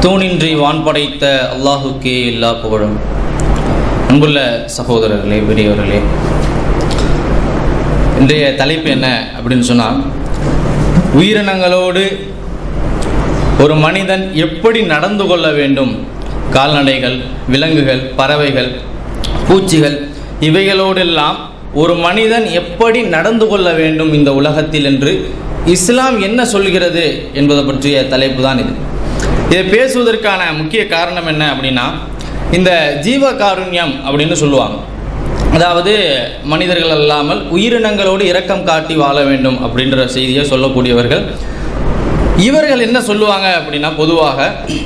தூணின்றி வான் படைத்த அல்லாஹுக்கே எல்லா புகழும் அன்புள்ள சகோதரர்களே பெரியவர்களே இன்றைய தலைப்பு என்ன அப்படின்னு சொன்னால் உயிரினங்களோடு ஒரு மனிதன் எப்படி நடந்து கொள்ள வேண்டும் கால்நடைகள் விலங்குகள் பறவைகள் பூச்சிகள் இவைகளோடெல்லாம் ஒரு மனிதன் எப்படி நடந்து கொள்ள வேண்டும் இந்த உலகத்தில் என்று இஸ்லாம் என்ன சொல்கிறது என்பதை பற்றிய தலைப்பு தான் இது இதை பேசுவதற்கான முக்கிய காரணம் என்ன அப்படின்னா இந்த ஜீவ காருண்யம் அப்படின்னு சொல்லுவாங்க அதாவது மனிதர்கள் அல்லாமல் உயிரினங்களோடு இரக்கம் காட்டி வாழ வேண்டும் அப்படின்ற செய்தியை சொல்லக்கூடியவர்கள் இவர்கள் என்ன சொல்லுவாங்க அப்படின்னா பொதுவாக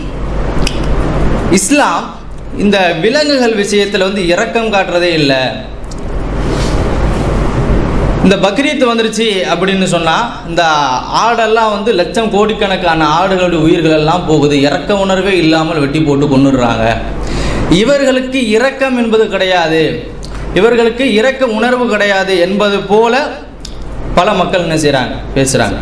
இஸ்லாம் இந்த விலங்குகள் விஷயத்தில் வந்து இரக்கம் காட்டுறதே இல்லை இந்த பக்ரீத் வந்துருச்சு அப்படின்னு சொன்னால் இந்த ஆடெல்லாம் வந்து லட்சம் கோடிக்கணக்கான ஆடுகளுடைய உயிர்கள் எல்லாம் போகுது இறக்க உணர்வே இல்லாமல் வெட்டி போட்டு கொண்டுடுறாங்க இவர்களுக்கு இரக்கம் என்பது கிடையாது இவர்களுக்கு இரக்க உணர்வு கிடையாது என்பது போல பல மக்கள் என்ன செய்கிறாங்க பேசுகிறாங்க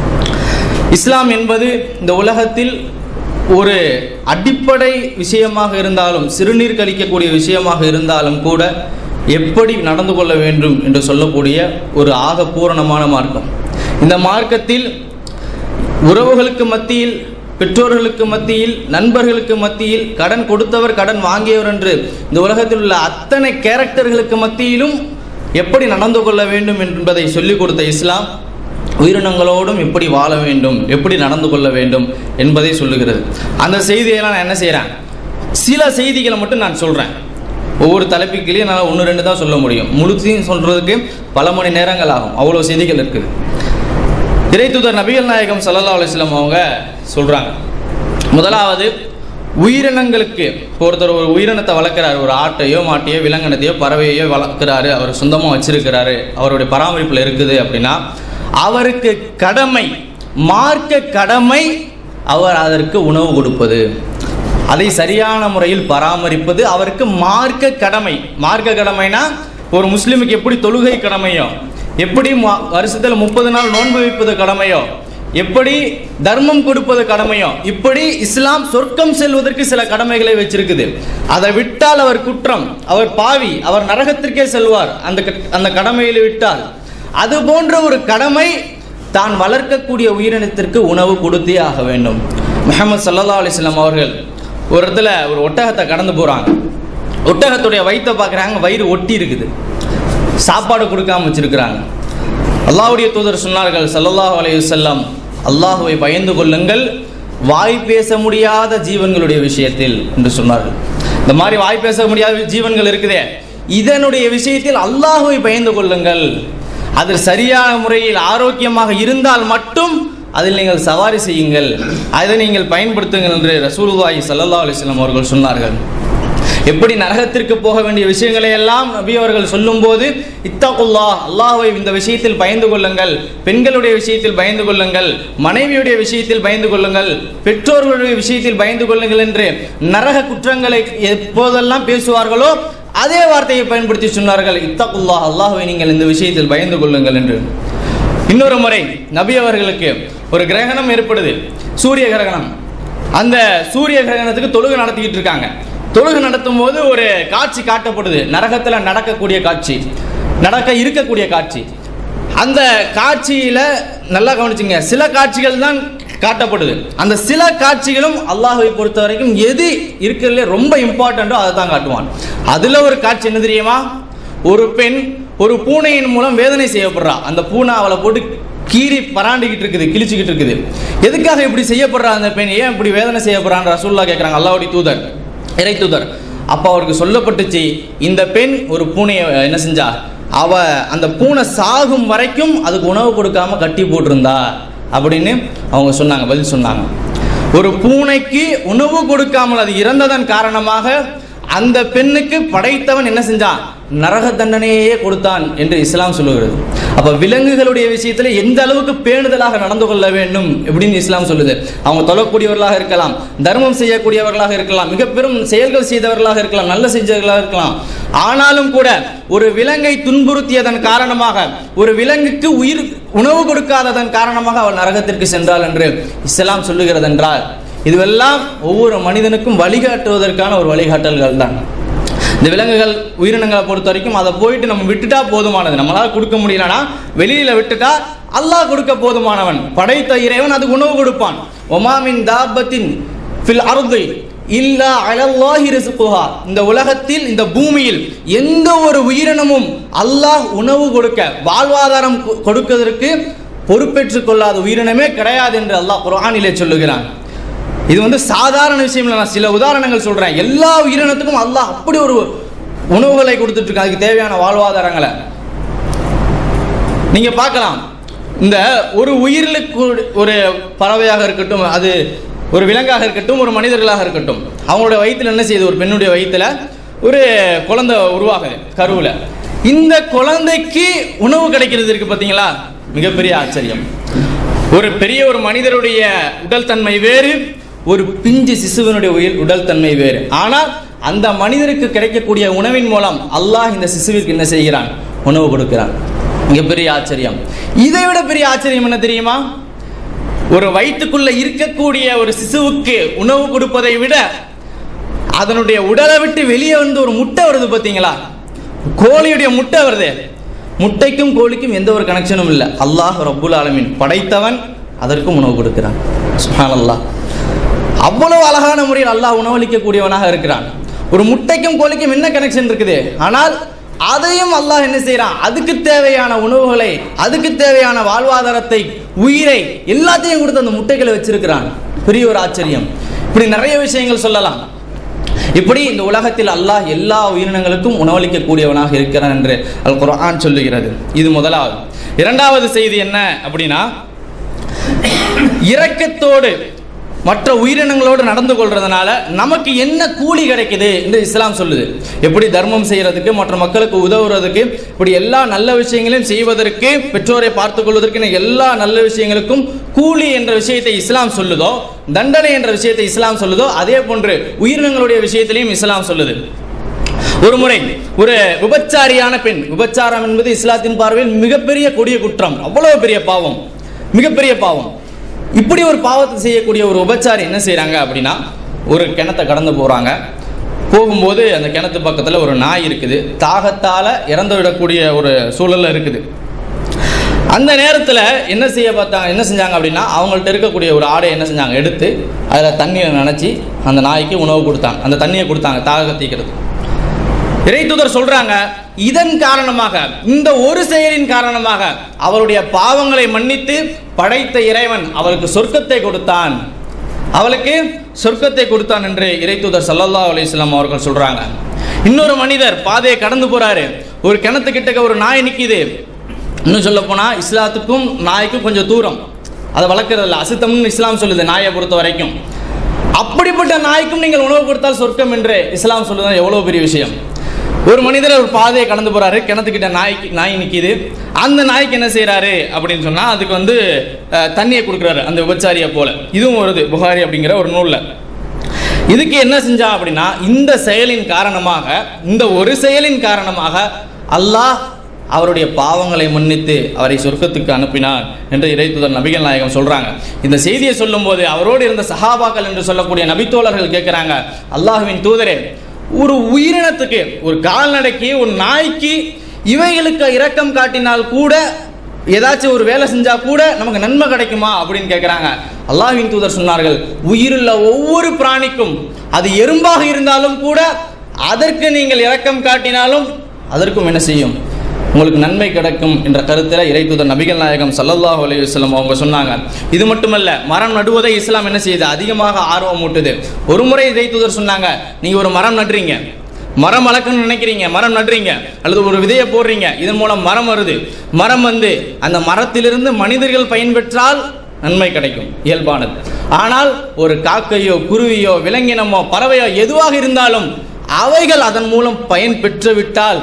இஸ்லாம் என்பது இந்த உலகத்தில் ஒரு அடிப்படை விஷயமாக இருந்தாலும் சிறுநீர் கழிக்கக்கூடிய விஷயமாக இருந்தாலும் கூட எப்படி நடந்து கொள்ள வேண்டும் என்று சொல்லக்கூடிய ஒரு ஆக பூரணமான மார்க்கம் இந்த மார்க்கத்தில் உறவுகளுக்கு மத்தியில் பெற்றோர்களுக்கு மத்தியில் நண்பர்களுக்கு மத்தியில் கடன் கொடுத்தவர் கடன் வாங்கியவர் என்று இந்த உலகத்தில் உள்ள அத்தனை கேரக்டர்களுக்கு மத்தியிலும் எப்படி நடந்து கொள்ள வேண்டும் என்பதை சொல்லிக் கொடுத்த இஸ்லாம் உயிரினங்களோடும் எப்படி வாழ வேண்டும் எப்படி நடந்து கொள்ள வேண்டும் என்பதை சொல்லுகிறது அந்த செய்தியெல்லாம் நான் என்ன செய்கிறேன் சில செய்திகளை மட்டும் நான் சொல்கிறேன் ஒவ்வொரு தலைப்புக்கிலையும் என்னால் ஒன்று ரெண்டு தான் சொல்ல முடியும் முழுத்தையும் சொல்கிறதுக்கு பல மணி நேரங்கள் ஆகும் அவ்வளோ செய்திகள் இருக்குது இறைத்துதர் நபிகள் நாயகம் சல்லல்லா அலிஸ்லாம் அவங்க சொல்கிறாங்க முதலாவது உயிரினங்களுக்கு இப்போ ஒருத்தர் ஒரு உயிரினத்தை வளர்க்குறாரு ஒரு ஆட்டையோ மாட்டையோ விலங்கினத்தையோ பறவையோ வளர்க்குறாரு அவர் சொந்தமாக வச்சிருக்கிறாரு அவருடைய பராமரிப்பில் இருக்குது அப்படின்னா அவருக்கு கடமை மார்க்க கடமை அவர் அதற்கு உணவு கொடுப்பது அதை சரியான முறையில் பராமரிப்பது அவருக்கு மார்க்க கடமை மார்க்க கடமைனா ஒரு முஸ்லீமுக்கு எப்படி தொழுகை கடமையோ எப்படி வருஷத்தில் முப்பது நாள் நோன்பு வைப்பது கடமையோ எப்படி தர்மம் கொடுப்பது கடமையோ இப்படி இஸ்லாம் சொர்க்கம் செல்வதற்கு சில கடமைகளை வச்சிருக்குது அதை விட்டால் அவர் குற்றம் அவர் பாவி அவர் நரகத்திற்கே செல்வார் அந்த அந்த கடமையில் விட்டால் அது போன்ற ஒரு கடமை தான் வளர்க்கக்கூடிய உயிரினத்திற்கு உணவு கொடுத்தே ஆக வேண்டும் முகமது சல்லா அலிஸ்லாம் அவர்கள் ஒரு இடத்துல ஒரு ஒட்டகத்தை கடந்து போகிறாங்க ஒட்டகத்துடைய வயிற்றை பார்க்குறாங்க வயிறு ஒட்டி இருக்குது சாப்பாடு கொடுக்காம வச்சிருக்கிறாங்க அல்லாவுடைய தூதர் சொன்னார்கள் சல்லல்லாஹ் அலையுசல்லாம் அல்லாஹுவை பயந்து கொள்ளுங்கள் வாய் பேச முடியாத ஜீவன்களுடைய விஷயத்தில் என்று சொன்னார்கள் இந்த மாதிரி வாய் பேச முடியாத ஜீவன்கள் இருக்குதே இதனுடைய விஷயத்தில் அல்லாஹுவை பயந்து கொள்ளுங்கள் அது சரியான முறையில் ஆரோக்கியமாக இருந்தால் மட்டும் அதில் நீங்கள் சவாரி செய்யுங்கள் அதை நீங்கள் பயன்படுத்துங்கள் என்று ரசூலுல்லாஹி சல்லா அலிஸ்லாம் அவர்கள் சொன்னார்கள் எப்படி நரகத்திற்கு போக வேண்டிய விஷயங்களை எல்லாம் நபி அவர்கள் சொல்லும்போது இத்தகுல்லா அல்லாஹை இந்த விஷயத்தில் பயந்து கொள்ளுங்கள் பெண்களுடைய விஷயத்தில் பயந்து கொள்ளுங்கள் மனைவியுடைய விஷயத்தில் பயந்து கொள்ளுங்கள் பெற்றோர்களுடைய விஷயத்தில் பயந்து கொள்ளுங்கள் என்று நரக குற்றங்களை எப்போதெல்லாம் பேசுவார்களோ அதே வார்த்தையை பயன்படுத்தி சொன்னார்கள் இத்தகுல்லா அல்லாஹுவை நீங்கள் இந்த விஷயத்தில் பயந்து கொள்ளுங்கள் என்று இன்னொரு முறை நபி அவர்களுக்கு ஒரு கிரகணம் ஏற்படுது சூரிய கிரகணம் அந்த சூரிய கிரகணத்துக்கு தொழுகை நடத்திக்கிட்டு இருக்காங்க தொழுகை நடத்தும் போது ஒரு காட்சி காட்டப்படுது நரகத்தில் நடக்கக்கூடிய காட்சி நடக்க இருக்கக்கூடிய காட்சி அந்த காட்சியில் நல்லா கவனிச்சுங்க சில காட்சிகள் தான் காட்டப்படுது அந்த சில காட்சிகளும் அல்லாஹை பொறுத்த வரைக்கும் எது இருக்கிறதுல ரொம்ப இம்பார்ட்டண்ட்டோ அதை தான் காட்டுவான் அதில் ஒரு காட்சி என்ன தெரியுமா ஒரு பெண் ஒரு பூனையின் மூலம் வேதனை செய்யப்படுறா அந்த பூனை அவளை போட்டு கீறி பராண்டிக்கிட்டு இருக்குது கிழிச்சிக்கிட்டு இருக்குது எதுக்காக இப்படி செய்யப்படுறா அந்த பெண் ஏன் இப்படி வேதனை செய்யப்படுறான் ரசூல்லா கேட்குறாங்க அல்லாவுடைய தூதர் இறை தூதர் அப்போ அவருக்கு சொல்லப்பட்டுச்சு இந்த பெண் ஒரு பூனையை என்ன செஞ்சா அவ அந்த பூனை சாகும் வரைக்கும் அதுக்கு உணவு கொடுக்காம கட்டி போட்டிருந்தா அப்படின்னு அவங்க சொன்னாங்க பதில் சொன்னாங்க ஒரு பூனைக்கு உணவு கொடுக்காமல் அது இறந்ததன் காரணமாக அந்த பெண்ணுக்கு படைத்தவன் என்ன செஞ்சான் நரக தண்டனையே கொடுத்தான் என்று இஸ்லாம் சொல்லுகிறது அப்ப விலங்குகளுடைய விஷயத்துல எந்த அளவுக்கு பேணுதலாக நடந்து கொள்ள வேண்டும் எப்படின்னு இஸ்லாம் சொல்லுது அவங்க தொழக்கூடியவர்களாக இருக்கலாம் தர்மம் செய்யக்கூடியவர்களாக இருக்கலாம் மிக பெரும் செயல்கள் செய்தவர்களாக இருக்கலாம் நல்ல செஞ்சவர்களாக இருக்கலாம் ஆனாலும் கூட ஒரு விலங்கை துன்புறுத்தியதன் காரணமாக ஒரு விலங்குக்கு உயிர் உணவு கொடுக்காததன் காரணமாக அவள் நரகத்திற்கு சென்றாள் என்று இஸ்லாம் சொல்லுகிறது என்றால் இதுவெல்லாம் ஒவ்வொரு மனிதனுக்கும் வழிகாட்டுவதற்கான ஒரு வழிகாட்டல்கள் தான் இந்த விலங்குகள் உயிரினங்களை பொறுத்த வரைக்கும் அதை போயிட்டு நம்ம விட்டுட்டா போதுமானது நம்மளால கொடுக்க முடியலனா வெளியில விட்டுட்டா அல்லாஹ் கொடுக்க போதுமானவன் படைத்த இறைவன் அதுக்கு உணவு கொடுப்பான் ஒமாமின் தாபத்தின் ஃபில் அருதை இல்லா அலல்லாஹி ரிசுகுஹா இந்த உலகத்தில் இந்த பூமியில் எந்த ஒரு உயிரினமும் அல்லாஹ் உணவு கொடுக்க வாழ்வாதாரம் கொ- கொடுப்பதற்கு பொறுப்பேற்றுக் கொள்ளாத உயிரினமே கிடையாது என்று அல்லாஹ் குர்ஆனிலே சொல்லுகிறான் இது வந்து சாதாரண விஷயம் இல்லை நான் சில உதாரணங்கள் சொல்றேன் எல்லா உயிரினத்துக்கும் அல்லாஹ் அப்படி ஒரு உணவுகளை கொடுத்துட்டு இருக்கான் அதுக்கு தேவையான வாழ்வாதாரங்களை நீங்க பார்க்கலாம் இந்த ஒரு உயிர்களுக்கு ஒரு பறவையாக இருக்கட்டும் அது ஒரு விலங்காக இருக்கட்டும் ஒரு மனிதர்களாக இருக்கட்டும் அவங்களுடைய வயித்துல என்ன செய்யுது ஒரு பெண்ணுடைய வயித்துல ஒரு குழந்தை உருவாகுது கருவுல இந்த குழந்தைக்கு உணவு கிடைக்கிறது இருக்கு பார்த்தீங்களா மிகப்பெரிய ஆச்சரியம் ஒரு பெரிய ஒரு மனிதருடைய உடல் தன்மை வேறு ஒரு பிஞ்சு சிசுவனுடைய உயிர் உடல் தன்மை வேறு ஆனால் அந்த மனிதருக்கு கிடைக்கக்கூடிய உணவின் மூலம் அல்லாஹ் இந்த சிசுவிற்கு என்ன செய்கிறான் உணவு கொடுக்கிறான் மிகப்பெரிய ஆச்சரியம் இதை விட பெரிய ஆச்சரியம் என்ன தெரியுமா ஒரு வயிற்றுக்குள்ள இருக்கக்கூடிய ஒரு சிசுவுக்கு உணவு கொடுப்பதை விட அதனுடைய உடலை விட்டு வெளியே வந்து ஒரு முட்டை வருது பார்த்தீங்களா கோழியுடைய முட்டை வருது முட்டைக்கும் கோழிக்கும் எந்த ஒரு கனெக்ஷனும் இல்லை அல்லாஹ் ரப்புல் ஆலமீன் படைத்தவன் அதற்கும் உணவு கொடுக்கிறான் சுப்ஹானல்லாஹ் அவ்வளவு அழகான முறையில் அல்லாஹ் உணவளிக்கக்கூடியவனாக இருக்கிறான் ஒரு முட்டைக்கும் கோழிக்கும் என்ன கனெக்ஷன் இருக்குது ஆனால் அதையும் அல்லாஹ் என்ன செய்றான் அதுக்கு தேவையான உணவுகளை அதுக்கு தேவையான வாழ்வாதாரத்தை உயிரை எல்லாத்தையும் கொடுத்து அந்த முட்டைகளை வச்சிருக்கிறான் பெரிய ஒரு ஆச்சரியம் இப்படி நிறைய விஷயங்கள் சொல்லலாம் இப்படி இந்த உலகத்தில் அல்லாஹ் எல்லா உயிரினங்களுக்கும் உணவளிக்கக்கூடியவனாக இருக்கிறான் என்று அல் குர்ஆன் சொல்லுகிறது இது முதலாவது இரண்டாவது செய்தி என்ன அப்படின்னா இரக்கத்தோடு மற்ற உயிரினங்களோடு நடந்து கொள்றதுனால நமக்கு என்ன கூலி கிடைக்குது என்று இஸ்லாம் சொல்லுது எப்படி தர்மம் செய்யறதுக்கு மற்ற மக்களுக்கு உதவுறதுக்கு இப்படி எல்லா நல்ல விஷயங்களையும் செய்வதற்கு பெற்றோரை பார்த்துக் கொள்வதற்கு எல்லா நல்ல விஷயங்களுக்கும் கூலி என்ற விஷயத்தை இஸ்லாம் சொல்லுதோ தண்டனை என்ற விஷயத்தை இஸ்லாம் சொல்லுதோ அதே போன்று உயிரினங்களுடைய விஷயத்திலையும் இஸ்லாம் சொல்லுது ஒரு முறை ஒரு விபச்சாரியான பெண் விபச்சாரம் என்பது இஸ்லாத்தின் பார்வையில் மிகப்பெரிய கொடிய குற்றம் அவ்வளவு பெரிய பாவம் மிகப்பெரிய பாவம் இப்படி ஒரு பாவத்தை செய்யக்கூடிய ஒரு விபச்சாரி என்ன செய்றாங்க அப்படின்னா ஒரு கிணத்தை கடந்து போறாங்க போகும்போது அந்த கிணத்து பக்கத்தில் ஒரு நாய் இருக்குது தாகத்தால் இறந்து விடக்கூடிய ஒரு சூழல்ல இருக்குது அந்த நேரத்தில் என்ன செய்ய பார்த்தாங்க என்ன செஞ்சாங்க அப்படின்னா அவங்கள்ட்ட இருக்கக்கூடிய ஒரு ஆடை என்ன செஞ்சாங்க எடுத்து அதில் தண்ணியை நனைச்சி அந்த நாய்க்கு உணவு கொடுத்தாங்க அந்த தண்ணியை கொடுத்தாங்க தாக தீக்கிறது இறைத்தூதர் சொல்றாங்க இதன் காரணமாக இந்த ஒரு செயலின் காரணமாக அவருடைய பாவங்களை மன்னித்து படைத்த இறைவன் அவளுக்கு சொர்க்கத்தை கொடுத்தான் அவளுக்கு சொர்க்கத்தை கொடுத்தான் என்று இறைத்தூதர் ஸல்லல்லாஹு அலைஹி வஸல்லம் அவர்கள் சொல்றாங்க இன்னொரு மனிதர் பாதையை கடந்து போறாரு ஒரு கிணத்துக்கிட்டக்க ஒரு நாய் நிக்குது இன்னும் சொல்ல போனா இஸ்லாத்துக்கும் நாய்க்கும் கொஞ்சம் தூரம் அதை வளர்க்கறதில்ல அசுத்தம்னு இஸ்லாம் சொல்லுது நாயை பொறுத்த வரைக்கும் அப்படிப்பட்ட நாய்க்கும் நீங்கள் உணவு கொடுத்தால் சொர்க்கம் என்று இஸ்லாம் சொல்லுறது எவ்வளவு பெரிய விஷயம் ஒரு மனிதர் ஒரு பாதையை கடந்து போறாரு கிணத்துக்கிட்ட நாய்க்கு நாய் நிக்குது அந்த நாய்க்கு என்ன செய்றாரு அப்படின்னு சொன்னா அதுக்கு வந்து அஹ், தண்ணியை கொடுக்குறாரு அந்த விபச்சாரியை போல இதுவும் வருது புகாரி அப்படிங்கிற ஒரு நூல்ல இதுக்கு என்ன செஞ்சா அப்படின்னா இந்த செயலின் காரணமாக இந்த ஒரு செயலின் காரணமாக அல்லாஹ் அவருடைய பாவங்களை மன்னித்து அவரை சொர்க்கத்துக்கு அனுப்பினார் என்று இறைத்துதர் நபிகள் நாயகம் சொல்றாங்க இந்த செய்தியை சொல்லும்போது அவரோடு இருந்த சஹாபாக்கள் என்று சொல்லக்கூடிய நபித்தோழர்கள் கேட்குறாங்க அல்லாஹ்வின் தூதரே ஒரு உயிரினத்துக்கு ஒரு கால்நடைக்கு ஒரு நாய்க்கு இவைகளுக்கு இரக்கம் காட்டினால் கூட ஏதாச்சும் ஒரு வேலை செஞ்சா கூட நமக்கு நன்மை கிடைக்குமா அப்படின்னு கேட்குறாங்க அல்லாஹ்வின் தூதர் சொன்னார்கள் உயிருள்ள ஒவ்வொரு பிராணிக்கும் அது எறும்பாக இருந்தாலும் கூட அதற்கு நீங்கள் இரக்கம் காட்டினாலும் அதற்கும் என்ன செய்யும் உங்களுக்கு நன்மை கிடைக்கும் என்ற கருத்தில் இறைத்தூதர் நபிகள் நாயகம் ஸல்லல்லாஹு அலைஹி வஸல்லம் அவங்க சொன்னாங்க இது மட்டுமல்ல மரம் நடுவதை இஸ்லாம் என்ன செய்யுது அதிகமாக ஆர்வம் ஊட்டுது ஒரு முறை இறைத்தூதர் சொன்னாங்க நீங்க ஒரு மரம் நடுறீங்க மரம் வளர்க்கணும்னு நினைக்கிறீங்க மரம் நடுறீங்க அல்லது ஒரு விதையை போடுறீங்க இதன் மூலம் மரம் வருது மரம் வந்து அந்த மரத்திலிருந்து மனிதர்கள் பயன்பெற்றால் நன்மை கிடைக்கும் இயல்பானது ஆனால் ஒரு காக்கையோ குருவியோ விலங்கினமோ பறவையோ எதுவாக இருந்தாலும் அவைகள் அதன் மூலம் பயன் பெற்றுவிட்டால்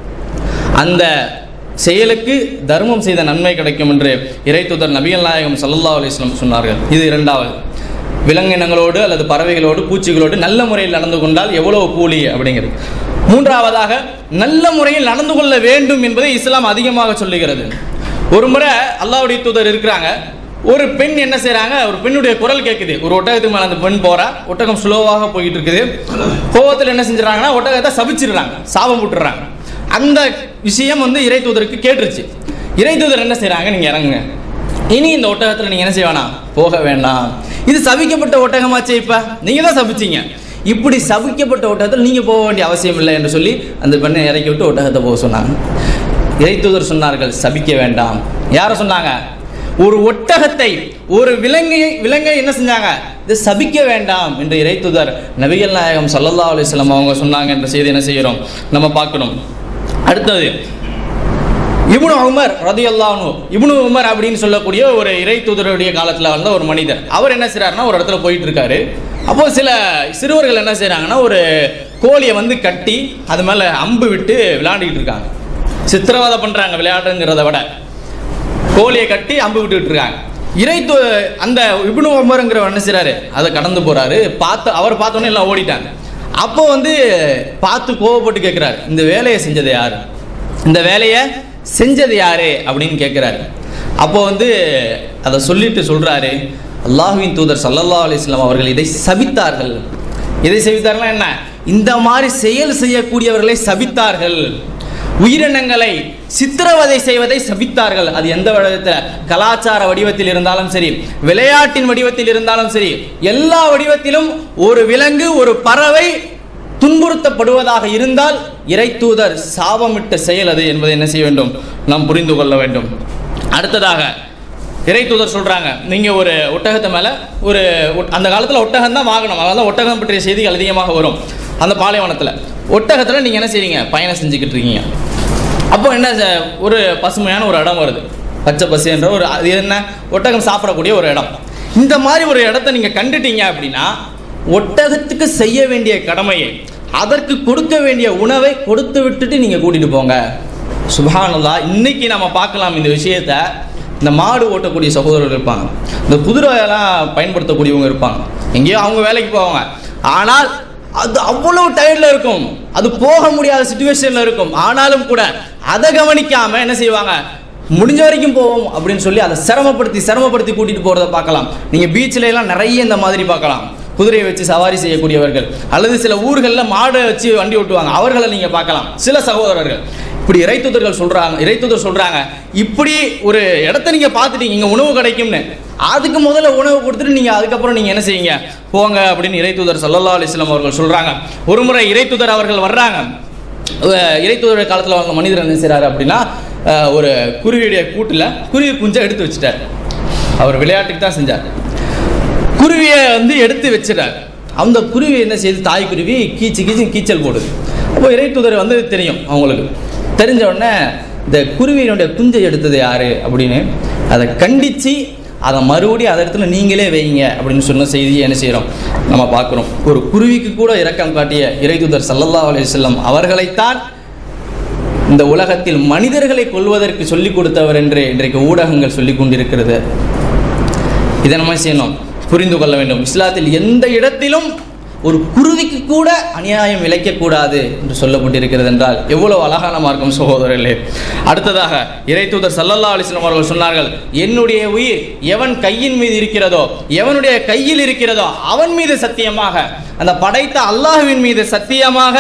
அந்த செயலுக்கு தர்மம் செய்த நன்மை கிடைக்கும் என்று இறைத்துதர் நபிகள் நாயகம் ஸல்லல்லாஹு அலைஹி வஸல்லம் சொன்னார்கள் இது இரண்டாவது விலங்கினங்களோடு அல்லது பறவைகளோடு பூச்சிகளோடு நல்ல முறையில் நடந்து கொண்டால் எவ்வளவு கூலி அப்படிங்கிறது மூன்றாவதாக நல்ல முறையில் நடந்து கொள்ள வேண்டும் என்பதை இஸ்லாம் அதிகமாக சொல்லுகிறது ஒரு முறை அல்லாஹ்வுடைய தூதர் இருக்கிறாங்க ஒரு பெண் என்ன செய்றாங்க ஒரு பெண்ணுடைய குரல் கேட்குது ஒரு ஒட்டகத்துக்கு மேலே அந்த பெண் போறா ஒட்டகம் ஸ்லோவாக போயிட்டு இருக்குது கோவத்தில் என்ன செஞ்சுறாங்கன்னா ஒட்டகத்தை சபிச்சிடுறாங்க சாபம் விட்டுறாங்க அந்த விஷயம் வந்து இறை தூதருக்கு கேட்டுருச்சு இறை தூதர் என்ன செய்றாங்க நீங்க இறங்குங்க இனி இந்த ஒட்டகத்தில் நீங்க என்ன செய்ய வேணாம் போக வேண்டாம் இது சபிக்கப்பட்ட ஒட்டகமாச்சே இப்ப நீங்க தான் சபிச்சீங்க இப்படி சபிக்கப்பட்ட ஒட்டகத்தில் நீங்க போக வேண்டிய அவசியம் இல்லை என்று சொல்லி அந்த பெண்ணை இறக்கி விட்டு ஒட்டகத்தை போக சொன்னாங்க இறைத்தூதர் சொன்னார்கள் சபிக்க வேண்டாம் யார சொன்னாங்க ஒரு ஒட்டகத்தை ஒரு விலங்கை விலங்கை என்ன செஞ்சாங்க இது சபிக்க வேண்டாம் என்று இறைத்தூதர் நபிகள் நாயகம் ஸல்லல்லாஹு அலைஹி வஸல்லம் அவங்க சொன்னாங்க என்ற செய்தி என்ன செய்கிறோம் நம்ம பார்க்கணும் அடுத்தது இப்னு உமர் ரதியல்லாஹு இப்னு உமர் அப்படின்னு சொல்லக்கூடிய ஒரு இறை தூதருடைய காலத்தில் வந்த ஒரு மனிதர் அவர் என்ன செய்றாருன்னா ஒரு இடத்துல போயிட்டு இருக்காரு அப்போ சில சிறுவர்கள் என்ன செய்றாங்கன்னா ஒரு கோழியை வந்து கட்டி அது மேலே அம்பு விட்டு விளையாண்டுக்கிட்டு இருக்காங்க சித்திரவதை பண்றாங்க விளையாட்டுங்கிறத விட கோழியை கட்டி அம்பு விட்டுக்கிட்டு இருக்காங்க இறை தூ- அந்த இப்னு உமருங்கிறவர் என்ன செய்றாரு அதை கடந்து போறாரு பார்த்து அவர் பார்த்தோன்னே எல்லாம் ஓடிட்டாங்க அப்போ வந்து பார்த்து கோவப்பட்டு கேட்குறாரு இந்த வேலையை செஞ்சது யாரு இந்த வேலையை செஞ்சது யாரு அப்படின்னு கேட்குறாரு அப்போ வந்து அதை சொல்லிட்டு சொல்றாரு அல்லாஹ்வின் தூதர் ஸல்லல்லாஹு அலைஹி வஸல்லம் அவர்கள் இதை சபித்தார்கள் இதை சபித்தார்கள் என்ன இந்த மாதிரி செயல் செய்யக்கூடியவர்களை சபித்தார்கள் உயிரினங்களை சித்திரவதை செய்வதை சபித்தார்கள் அது எந்த வடிவத்தில் கலாச்சார வடிவத்தில் இருந்தாலும் சரி விளையாட்டின் வடிவத்தில் இருந்தாலும் சரி எல்லா வடிவத்திலும் ஒரு விலங்கு ஒரு பறவை துன்புறுத்தப்படுவதாக இருந்தால் இறைத்தூதர் சாபமிட்ட செயல் அது என்பதை என்ன செய்ய வேண்டும் நாம் புரிந்து கொள்ள வேண்டும் அடுத்ததாக இறைத்தூதர் சொல்றாங்க நீங்க ஒரு ஒட்டகத்தை மேல ஒரு ஒட்- அந்த காலத்துல ஒட்டகம் தான் வாகனம் அதாவது ஒட்டகம் பற்றிய செய்திகள் அதிகமாக வரும் அந்த பாலைவனத்துல ஒட்டகத்துல நீங்க என்ன செய்றீங்க பயணம் செஞ்சுக்கிட்டு இருக்கீங்க அப்போ என்ன செ- ஒரு பசுமையான ஒரு இடம் வருது பச்சை பசேன்ற ஒரு அது என்ன ஒட்டகம் சாப்பிடக்கூடிய ஒரு இடம் இந்த மாதிரி ஒரு இடத்த நீங்க கண்டுட்டீங்க அப்படின்னா ஒட்டகத்துக்கு செய்ய வேண்டிய கடமையை அதற்கு கொடுக்க வேண்டிய உணவை கொடுத்து விட்டுட்டு நீங்க கூட்டிட்டு போங்க சுபஹானல்லா இன்னைக்கு நம்ம பார்க்கலாம் இந்த விஷயத்த இந்த மாடு ஓட்டக்கூடிய சகோதரர்கள் இருப்பாங்க இந்த குதிரையெல்லாம் பயன்படுத்தக்கூடியவங்க இருப்பாங்க எங்கேயோ அவங்க வேலைக்கு போவாங்க ஆனால் அது அவ்வளவு டயர்டில் இருக்கும் அது போக முடியாத சுச்சுவேஷனில் இருக்கும் ஆனாலும் கூட அதை கவனிக்காம என்ன செய்வாங்க முடிஞ்ச வரைக்கும் போவோம் அப்படின்னு சொல்லி அதை சிரமப்படுத்தி சிரமப்படுத்தி கூட்டிட்டு போறத பார்க்கலாம் நீங்க பீச்ல எல்லாம் நிறைய இந்த மாதிரி பார்க்கலாம் குதிரையை வச்சு சவாரி செய்யக்கூடியவர்கள் அல்லது சில ஊர்களில் மாடை வச்சு வண்டி ஓட்டுவாங்க அவர்களை நீங்க பார்க்கலாம் சில சகோதரர்கள் இப்படி இறைத்துதர்கள் சொல்றாங்க இறைத்துதர் சொல்றாங்க இப்படி ஒரு இடத்த நீங்க பார்த்துட்டீங்க இங்க உணவு கிடைக்கும்னு அதுக்கு முதல்ல உணவு கொடுத்துட்டு நீங்க அதுக்கப்புறம் நீங்க என்ன செய்யுங்க போங்க அப்படின்னு இறைத்துதர் சல்லல்லா அலிஸ்லாம் அவர்கள் சொல்றாங்க ஒரு முறை இறைத்துதர் அவர்கள் வர்றாங்க அஹ் இறைத்துதர் காலத்தில் வந்த மனிதர் என்ன செய்றாரு அப்படின்னா அஹ் ஒரு குருவியுடைய கூட்டில் குருவி குஞ்சை எடுத்து வச்சுட்டார் அவர் விளையாட்டுக்கு தான் செஞ்சார் குருவியை வந்து எடுத்து வச்சிட்டார் அந்த குருவி என்ன செய்யுது தாய் குருவி கீச்சு கீச்சு கீச்சல் போடுது அப்போ இறைத்துதர் வந்து தெரியும் அவங்களுக்கு தெரிஞ்ச உடனே இந்த குருவியினுடைய குஞ்சை எடுத்தது யாரு அப்படின்னு அதை கண்டித்து அதை மறுபடியும் அதை இடத்துல நீங்களே வைங்க அப்படின்னு சொன்ன செய்தியை என்ன செய்கிறோம் நம்ம பார்க்குறோம் ஒரு குருவிக்கு கூட இரக்கம் காட்டிய இறைத்துதர் சல்லல்லா அலைஹி அவர்களைத்தான் இந்த உலகத்தில் மனிதர்களை கொல்வதற்கு சொல்லிக் கொடுத்தவர் என்று இன்றைக்கு ஊடகங்கள் சொல்லிக் கொண்டிருக்கிறது இதை நம்ம செய்யணும் புரிந்து கொள்ள வேண்டும் இஸ்லாத்தில் எந்த இடத்திலும் ஒரு குருவிக்கு கூட அநியாயம் இழைக்கக்கூடாது என்று சொல்லப்பட்டிருக்கிறது என்றால் எவ்வளவு அழகான மார்க்கம் சகோதரர்களே அடுத்ததாக இறைத்தூதர் சல்லல்லா அலிஸ்லாம் அவர்கள் சொன்னார்கள் என்னுடைய உயிர் எவன் கையின் மீது இருக்கிறதோ எவனுடைய கையில் இருக்கிறதோ அவன் மீது சத்தியமாக அந்த படைத்த அல்லாஹ்வின் மீது சத்தியமாக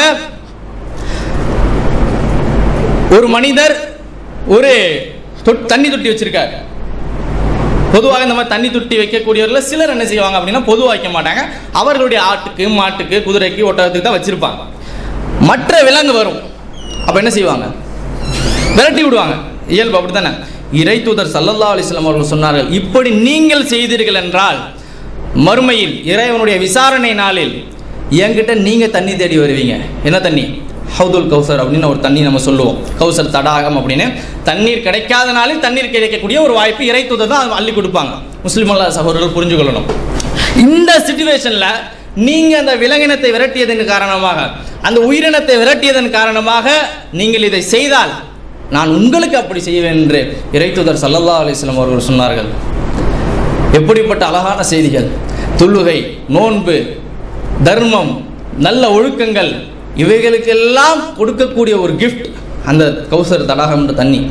ஒரு மனிதர் ஒரு தொட்- தண்ணி தொட்டி வச்சிருக்கார் பொதுவாக இந்த மாதிரி தண்ணி தொட்டி வைக்கக்கூடியவர்கள் சிலர் என்ன செய்வாங்க அப்படின்னா பொதுவாக வைக்க மாட்டாங்க அவர்களுடைய ஆட்டுக்கு மாட்டுக்கு குதிரைக்கு ஒட்டகத்துக்கு தான் வச்சிருப்பாங்க மற்ற விலங்கு வரும் அப்போ என்ன செய்வாங்க விரட்டி விடுவாங்க இயல்பு அப்படித்தானே இறை தூதர் சல்லல்லா அலிஸ்லாம் அவர்கள் சொன்னார்கள் இப்படி நீங்கள் செய்தீர்கள் என்றால் மறுமையில் இறைவனுடைய விசாரணை நாளில் என்கிட்ட நீங்க தண்ணி தேடி வருவீங்க என்ன தண்ணி ஹவுதுல் கௌசர் அப்படின்னு ஒரு தண்ணி நம்ம சொல்லுவோம் கௌசர் தடாகம் அப்படின்னு தண்ணீர் கிடைக்காத நாளில் தண்ணீர் கிடைக்கக்கூடிய ஒரு வாய்ப்பு இறை தூதர் தான் அள்ளி கொடுப்பாங்க முஸ்லிம் அல்லா சகோதரர்கள் புரிஞ்சு கொள்ளணும் இந்த சுச்சுவேஷன்ல நீங்க அந்த விலங்கினத்தை விரட்டியதன் காரணமாக அந்த உயிரினத்தை விரட்டியதன் காரணமாக நீங்கள் இதை செய்தால் நான் உங்களுக்கு அப்படி செய்வேன் என்று இறைத்தூதர் சல்லல்லா அலிஸ்லாம் அவர்கள் சொன்னார்கள் எப்படிப்பட்ட அழகான செய்திகள் தொழுகை நோன்பு தர்மம் நல்ல ஒழுக்கங்கள் இவைகளுக்கெல்லாம் கொடுக்கக்கூடிய ஒரு கிஃப்ட் அந்த கௌசர் தடாகம் என்ற தண்ணி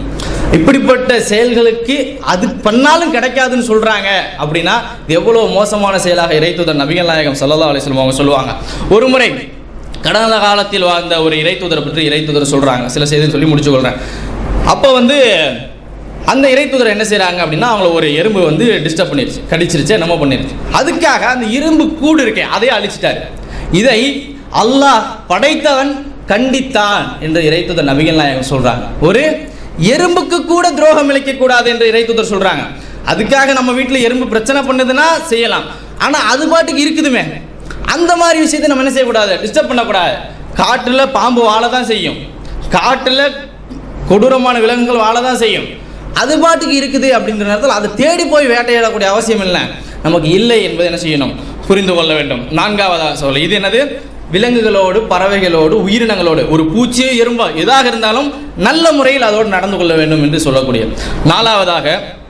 இப்படிப்பட்ட செயல்களுக்கு அது பண்ணாலும் கிடைக்காதுன்னு சொல்றாங்க அப்படின்னா இது எவ்வளவு மோசமான செயலாக இறைத்துதர் நபிகள் நாயகம் ஸல்லல்லாஹு அலைஹி வஸல்லம் அவங்க சொல்லுவாங்க ஒரு முறை கடந்த காலத்தில் வாழ்ந்த ஒரு இறைத்துதரை பற்றி இறைத்துதர் சொல்றாங்க சில செய்தி சொல்லி முடிச்சு கொள்றேன் அப்போ வந்து அந்த இறைத்துதர் என்ன செய்றாங்க அப்படின்னா அவங்கள ஒரு எறும்பு வந்து டிஸ்டர்ப் பண்ணிருச்சு கடிச்சிருச்சு என்னமோ பண்ணிருச்சு அதுக்காக அந்த இரும்பு கூடு இருக்கே அதையே அழிச்சிட்டாரு இதை அல்லாஹ் படைத்தவன் கண்டித்தான் என்று இறைத்துதர் நபிகள் நாயகம் சொல்றாங்க ஒரு எறும்புக்கு கூட துரோகம் இழைக்க கூடாது என்று இறைத்துதர் சொல்றாங்க அதுக்காக நம்ம வீட்டில் எறும்பு பிரச்சனை பண்ணுதுன்னா செய்யலாம் ஆனா அது பாட்டுக்கு இருக்குதுமே அந்த மாதிரி விஷயத்தை நம்ம என்ன செய்யக்கூடாது டிஸ்டர்ப் பண்ணக்கூடாது காட்டுல பாம்பு வாழ தான் செய்யும் காட்டுல கொடூரமான விலங்குகள் வாழ தான் செய்யும் அது பாட்டுக்கு இருக்குது அப்படின்ற நேரத்தில் அதை தேடி போய் வேட்டையாடக்கூடிய அவசியம் இல்லை நமக்கு இல்லை என்பதை என்ன செய்யணும் புரிந்து கொள்ள வேண்டும் நான்காவதாக சொல்ல இது என்னது விலங்குகளோடு பறவைகளோடு உயிரினங்களோடு ஒரு பூச்சியோ எறும்போ எதாக இருந்தாலும் நல்ல முறையில் அதோடு நடந்து கொள்ள வேண்டும் என்று சொல்லக்கூடிய நாலாவதாக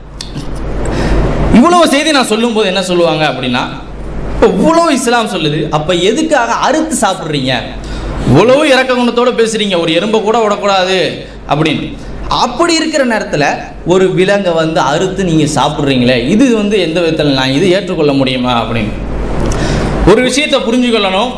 இவ்வளவு செய்தி நான் சொல்லும்போது என்ன சொல்லுவாங்க அப்படின்னா இப்போ இவ்வளோ இஸ்லாம் சொல்லுது அப்போ எதுக்காக அறுத்து சாப்பிட்றீங்க இவ்வளவு இறக்க குணத்தோட பேசுறீங்க ஒரு எறும்பை கூட விடக்கூடாது அப்படின்னு அப்படி இருக்கிற நேரத்தில் ஒரு விலங்கை வந்து அறுத்து நீங்கள் சாப்பிட்றீங்களே இது வந்து எந்த விதத்தில் நான் இது ஏற்றுக்கொள்ள முடியுமா அப்படின்னு ஒரு விஷயத்தை புரிஞ்சுக்கொள்ளணும்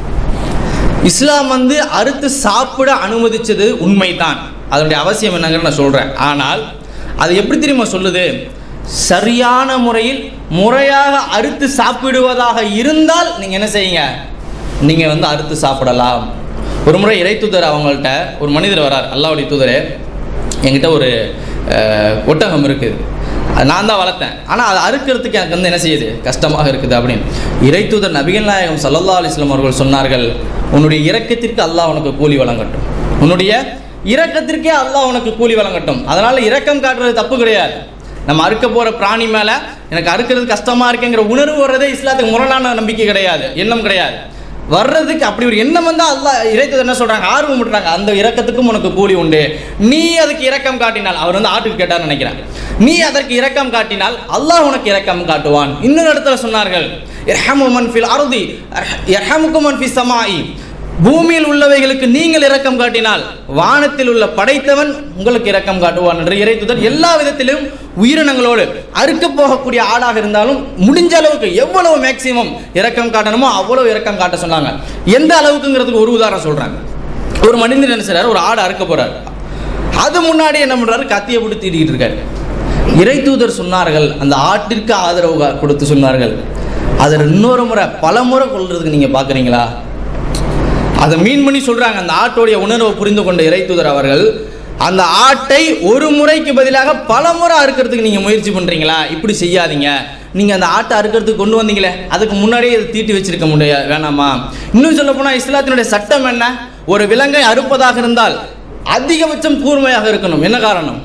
இஸ்லாம் வந்து அறுத்து சாப்பிட அனுமதிச்சது உண்மைதான் அதனுடைய அவசியம் என்னங்கிறத நான் சொல்கிறேன் ஆனால் அது எப்படி தெரியுமா சொல்லுது சரியான முறையில் முறையாக அறுத்து சாப்பிடுவதாக இருந்தால் நீங்கள் என்ன செய்யுங்க நீங்கள் வந்து அறுத்து சாப்பிடலாம் ஒரு முறை இறை தூதர் அவங்கள்ட்ட ஒரு மனிதர் வரார் அல்லாவுடைய தூதரே என்கிட்ட ஒரு அஹ், ஒட்டகம் இருக்குது அது நான் தான் வளர்த்தேன் ஆனால் அதை அறுக்கிறதுக்கு எனக்கு வந்து என்ன செய்யுது கஷ்டமாக இருக்குது அப்படின்னு இறை தூதர் நபிகள் நாயகம் சல்லல்லா அலிஸ்லாம் அவர்கள் சொன்னார்கள் உன்னுடைய இரக்கத்திற்கு அல்லாஹ் உனக்கு கூலி வழங்கட்டும் உன்னுடைய இரக்கத்திற்கே அல்லாஹ் உனக்கு கூலி வழங்கட்டும் அதனால இரக்கம் காட்டுறது தப்பு கிடையாது நம்ம அறுக்க போற பிராணி மேல எனக்கு அறுக்கிறது கஷ்டமா இருக்குங்கிற உணர்வு வர்றதே இஸ்லாத்துக்கு முரணான நம்பிக்கை கிடையாது எண்ணம் கிடையாது வர்றதுக்கு அப்படி ஒரு எண்ணம் வந்தா அல்லாஹ் இறைத்தது என்ன சொல்றாங்க ஆர்வம் விட்டுறாங்க அந்த இரக்கத்துக்கும் உனக்கு கூலி உண்டு நீ அதுக்கு இரக்கம் காட்டினால் அவர் வந்து ஆட்டுக்கு கேட்டார் நினைக்கிறேன் நீ அதற்கு இரக்கம் காட்டினால் அல்லாஹ் உனக்கு இரக்கம் காட்டுவான் இன்னொரு இடத்துல சொன்னார்கள் இர்ஹமு மன் ஃபில் அருதி இர்ஹமுக்கும் மன் ஃபிஸ் சமாஇ பூமியில் உள்ளவைகளுக்கு நீங்கள் இரக்கம் காட்டினால் வானத்தில் உள்ள படைத்தவன் உங்களுக்கு இரக்கம் காட்டுவான் என்று இறைத்துதர் எல்லா விதத்திலும் உயிரினங்களோடு அறுக்க போகக்கூடிய ஆடாக இருந்தாலும் முடிஞ்ச அளவுக்கு எவ்வளவு மேக்சிமம் இரக்கம் காட்டணுமோ அவ்வளவு இரக்கம் காட்ட சொன்னாங்க எந்த அளவுக்குங்கிறதுக்கு ஒரு உதாரணம் சொல்றாங்க ஒரு மனிதன் என்ன செய்றாரு ஒரு ஆடு அறுக்க போறாரு அது முன்னாடி என்ன பண்றாரு கத்தியை போட்டு தீட்டிக்கிட்டு இருக்காரு இறை தூதர் சொன்னார்கள் அந்த ஆட்டிற்கு ஆதரவு கா- கொடுத்து சொன்னார்கள் அதை இன்னொரு முறை பல முறை கொள்றதுக்கு நீங்க பாக்குறீங்களா அதை மீன் பண்ணி சொல்றாங்க அந்த ஆட்டோடைய உணர்வை புரிந்து கொண்ட இறைத்தூதர் அவர்கள் அந்த ஆட்டை ஒரு முறைக்கு பதிலாக பல முறை அறுக்கிறதுக்கு நீங்க முயற்சி பண்றீங்களா இப்படி செய்யாதீங்க நீங்க அந்த ஆட்டை அறுக்கிறதுக்கு கொண்டு வந்தீங்களே அதுக்கு முன்னாடியே இதை தீட்டி வச்சிருக்க முடியாது வேணாமா இன்னும் சொல்ல போனா இஸ்லாத்தினுடைய சட்டம் என்ன ஒரு விலங்கை அறுப்பதாக இருந்தால் அதிகபட்சம் கூர்மையாக இருக்கணும் என்ன காரணம்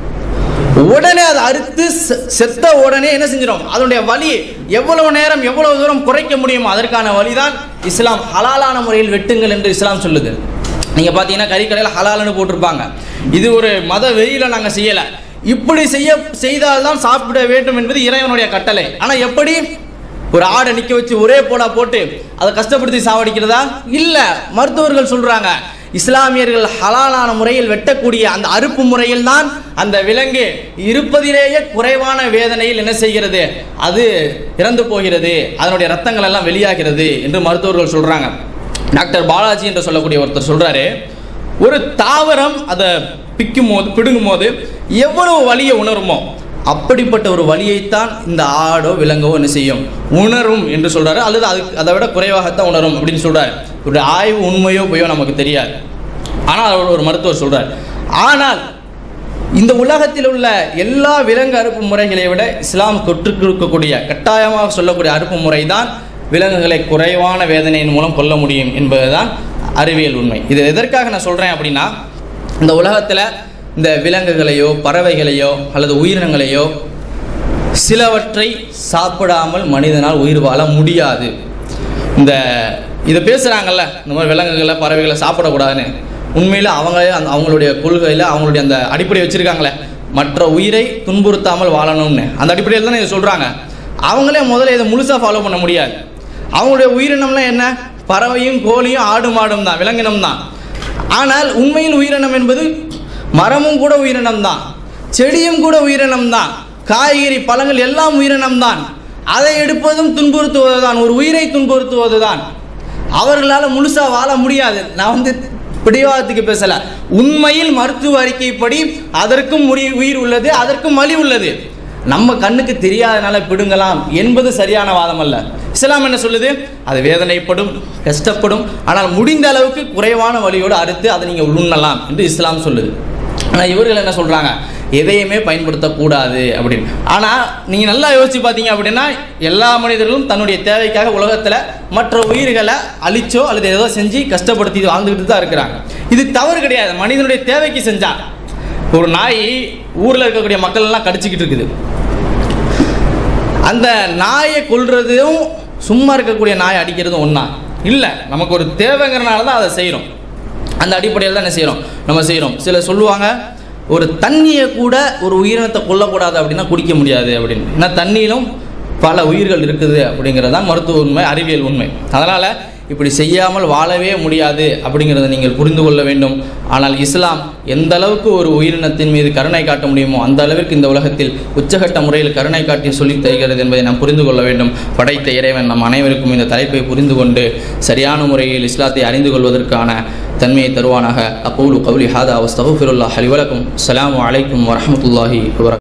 உடனே அதை அறுத்து செ- செத்த உடனே என்ன செஞ்சிடும் அதனுடைய வலி எவ்வளவு நேரம் எவ்வளவு தூரம் குறைக்க முடியுமோ அதற்கான வழிதான் இஸ்லாம் ஹலாலான முறையில் வெட்டுங்கள் என்று இஸ்லாம் சொல்லுது நீங்க பாத்தீங்கன்னா கறிக்கடையில் ஹலால்னு போட்டிருப்பாங்க இது ஒரு மத வெறியில நாங்க செய்யல இப்படி செய்ய செய்தால்தான் சாப்பிட வேண்டும் என்பது இறைவனுடைய கட்டளை ஆனா எப்படி ஒரு ஆடை நிக்க வச்சு ஒரே போடா போட்டு அதை கஷ்டப்படுத்தி சாவடிக்கிறதா இல்ல மருத்துவர்கள் சொல்றாங்க இஸ்லாமியர்கள் ஹலாலான முறையில் வெட்டக்கூடிய அந்த அறுப்பு முறையில் தான் அந்த விலங்கு இருப்பதிலேயே குறைவான வேதனையில் என்ன செய்கிறது அது இறந்து போகிறது அதனுடைய ரத்தங்கள் எல்லாம் வெளியாகிறது என்று மருத்துவர்கள் சொல்றாங்க டாக்டர் பாலாஜி என்று சொல்லக்கூடிய ஒருத்தர் சொல்றாரு ஒரு தாவரம் அதை பிக்கும் போது பிடுங்கும் போது எவ்வளவு வலியை உணருமோ அப்படிப்பட்ட ஒரு வலியைத்தான் இந்த ஆடோ விலங்கோ என்ன செய்யும் உணரும் என்று சொல்றாரு அல்லது அதுக்கு அதை விட குறைவாகத்தான் உணரும் அப்படின்னு சொல்றாரு இவருடைய ஆய்வு உண்மையோ பொய்யோ நமக்கு தெரியாது ஆனால் அவர் ஒரு மருத்துவர் சொல்றார் ஆனால் இந்த உலகத்தில் உள்ள எல்லா விலங்கு அறுப்பு முறைகளை விட இஸ்லாம் தொற்றுக்கு இருக்கக்கூடிய கட்டாயமாக சொல்லக்கூடிய அறுப்பு முறை தான் விலங்குகளை குறைவான வேதனையின் மூலம் கொல்ல முடியும் என்பதுதான் அறிவியல் உண்மை இது எதற்காக நான் சொல்றேன் அப்படின்னா இந்த உலகத்தில் இந்த விலங்குகளையோ பறவைகளையோ அல்லது உயிரினங்களையோ சிலவற்றை சாப்பிடாமல் மனிதனால் உயிர் வாழ முடியாது இந்த இதை பேசுகிறாங்கல்ல இந்த மாதிரி விலங்குகளை பறவைகளை சாப்பிடக்கூடாதுன்னு உண்மையில் அவங்களே அந்த அவங்களுடைய கொள்கையில் அவங்களுடைய அந்த அடிப்படை வச்சுருக்காங்களே மற்ற உயிரை துன்புறுத்தாமல் வாழணும்னு அந்த அடிப்படையில் தானே இதை சொல்கிறாங்க அவங்களே முதல்ல இதை முழுசாக ஃபாலோ பண்ண முடியாது அவங்களுடைய உயிரினம்லாம் என்ன பறவையும் கோழியும் ஆடு மாடும் தான் விலங்கினம் தான் ஆனால் உண்மையில் உயிரினம் என்பது மரமும் கூட உயிரினம் தான் செடியும் கூட உயிரினம் தான் காய்கறி பழங்கள் எல்லாம் உயிரினம் தான் அதை எடுப்பதும் துன்புறுத்துவதுதான் ஒரு உயிரை துன்புறுத்துவதுதான் அவர்களால் முழுசா வாழ முடியாது நான் வந்து பிடிவாதத்துக்கு பேசல உண்மையில் மருத்துவ அறிக்கைப்படி அதற்கும் முடி உயிர் உள்ளது அதற்கும் வலி உள்ளது நம்ம கண்ணுக்கு தெரியாதனால பிடுங்கலாம் என்பது சரியான வாதம் அல்ல இஸ்லாம் என்ன சொல்லுது அது வேதனைப்படும் கஷ்டப்படும் ஆனால் முடிந்த அளவுக்கு குறைவான வழியோடு அறுத்து அதை நீங்கள் உண்ணலாம் என்று இஸ்லாம் சொல்லுது ஆனால் இவர்கள் என்ன சொல்கிறாங்க எதையுமே பயன்படுத்தக்கூடாது அப்படின்னு ஆனால் நீங்கள் நல்லா யோசிச்சு பார்த்தீங்க அப்படின்னா எல்லா மனிதர்களும் தன்னுடைய தேவைக்காக உலகத்தில் மற்ற உயிர்களை அழிச்சோ அல்லது ஏதோ செஞ்சு கஷ்டப்படுத்தி வாழ்ந்துக்கிட்டு தான் இருக்கிறாங்க இது தவறு கிடையாது மனிதனுடைய தேவைக்கு செஞ்சா ஒரு நாய் ஊரில் இருக்கக்கூடிய மக்கள் எல்லாம் கடிச்சிக்கிட்டு இருக்குது அந்த நாயை கொல்றதும் சும்மா இருக்கக்கூடிய நாயை அடிக்கிறதும் ஒன்றா இல்லை நமக்கு ஒரு தேவைங்கிறனால தான் அதை செய்கிறோம் அந்த அடிப்படையில் தான் என்ன செய்கிறோம் நம்ம செய்கிறோம் சிலர் சொல்லுவாங்க ஒரு தண்ணியை கூட ஒரு உயிரினத்தை கொல்லக்கூடாது அப்படின்னா குடிக்க முடியாது அப்படின்னு ஏன்னா தண்ணியிலும் பல உயிர்கள் இருக்குது அப்படிங்கிறது தான் மருத்துவ உண்மை அறிவியல் உண்மை அதனால் இப்படி செய்யாமல் வாழவே முடியாது அப்படிங்கிறத நீங்கள் புரிந்து கொள்ள வேண்டும் ஆனால் இஸ்லாம் எந்த அளவுக்கு ஒரு உயிரினத்தின் மீது கருணை காட்ட முடியுமோ அந்த அளவிற்கு இந்த உலகத்தில் உச்சகட்ட முறையில் கருணை காட்டி சொல்லித் தருகிறது என்பதை நாம் புரிந்து கொள்ள வேண்டும் படைத்த இறைவன் நம் அனைவருக்கும் இந்த தலைப்பை புரிந்து கொண்டு சரியான முறையில் இஸ்லாத்தை அறிந்து கொள்வதற்கான தன்மையை தருவானாக அப்போலு கவுலி ஹாதா வஸ்தகுஃபிருல்லா ஹலிவலக்கும் அஸ்ஸலாமு அலைக்கும் வரஹ்மத்துல்லாஹி வபரகாத்துஹு